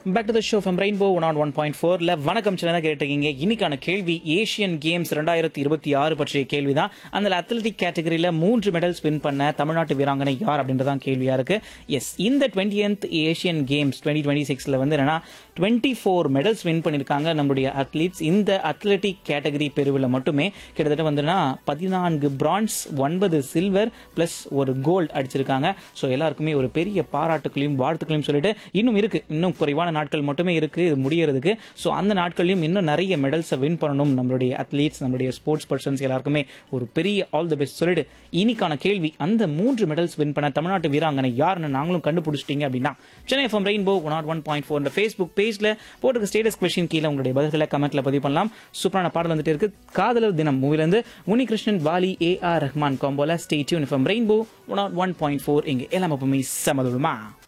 back to the show from Rainbow one on one point ஃபோர்ல வணக்கம் சின்ன கேட்டிருக்கீங்க இன்னைக்கான கேள்வி ஏஷியன் கேம்ஸ் ரெண்டாயிரத்தி இருபத்தி ஆறு பற்றிய கேள்வி தான் அந்த அத்லட்டிக் கேட்டகரியில மூன்று மெடல்ஸ் வின் பண்ண தமிழ்நாட்டு வீராங்கனை யார் அப்படின்றதான் கேள்வியா இருக்கு எஸ் இந்த twenty Asian games twenty twenty சிக்ஸ்ல வந்து என்னன்னா டுவெண்ட்டி ஃபோர் மெடல்ஸ் வின் பண்ணியிருக்காங்க நம்மளுடைய அத்லீட்ஸ் இந்த அத்லட்டிக் கேட்டகரி பிரிவில் மட்டுமே கிட்டத்தட்ட வந்துன்னா பதினான்கு பிரான்ஸ் ஒன்பது சில்வர் பிளஸ் ஒரு கோல்டு அடிச்சிருக்காங்க ஸோ எல்லாருக்குமே ஒரு பெரிய பாராட்டுகளையும் வாழ்த்துக்களையும் சொல்லிட்டு இன்னும் இருக்கு இன்னும் குறைவான நாட்கள் மட்டுமே இருக்கு இது முடியறதுக்கு ஸோ அந்த நாட்கள்லையும் இன்னும் நிறைய மெடல்ஸை வின் பண்ணணும் நம்மளுடைய அத்லீட்ஸ் நம்மளுடைய ஸ்போர்ட்ஸ் பர்சன்ஸ் எல்லாருக்குமே ஒரு பெரிய ஆல் தி பெஸ்ட் சொல்லிட்டு இன்னைக்கான கேள்வி அந்த மூன்று மெடல்ஸ் வின் பண்ண தமிழ்நாட்டு வீராங்கனை யாருன்னு நாங்களும் கண்டுபிடிச்சிட்டீங்க அப்படின்னா Chennai FM rainbow one nought one point four இந்த ஃபேஸ்புக் பேஜ்ல போட்டுருக்க ஸ்டேட்டஸ் கொஸ்டின் கீழே உங்களுடைய பதில்களை கமெண்ட்ல பதிவு பண்ணலாம் சூப்பரான பாடல் வந்துட்டு இருக்கு காதலர் தினம் மூவிலேருந்து உனிகிருஷ்ணன் வாலி ஏ ஆர் ரஹ்மான் காம்போல stay tuned FM rainbow one nought one point four இங்கே எல்லாம் எப்பவுமே சமதுமா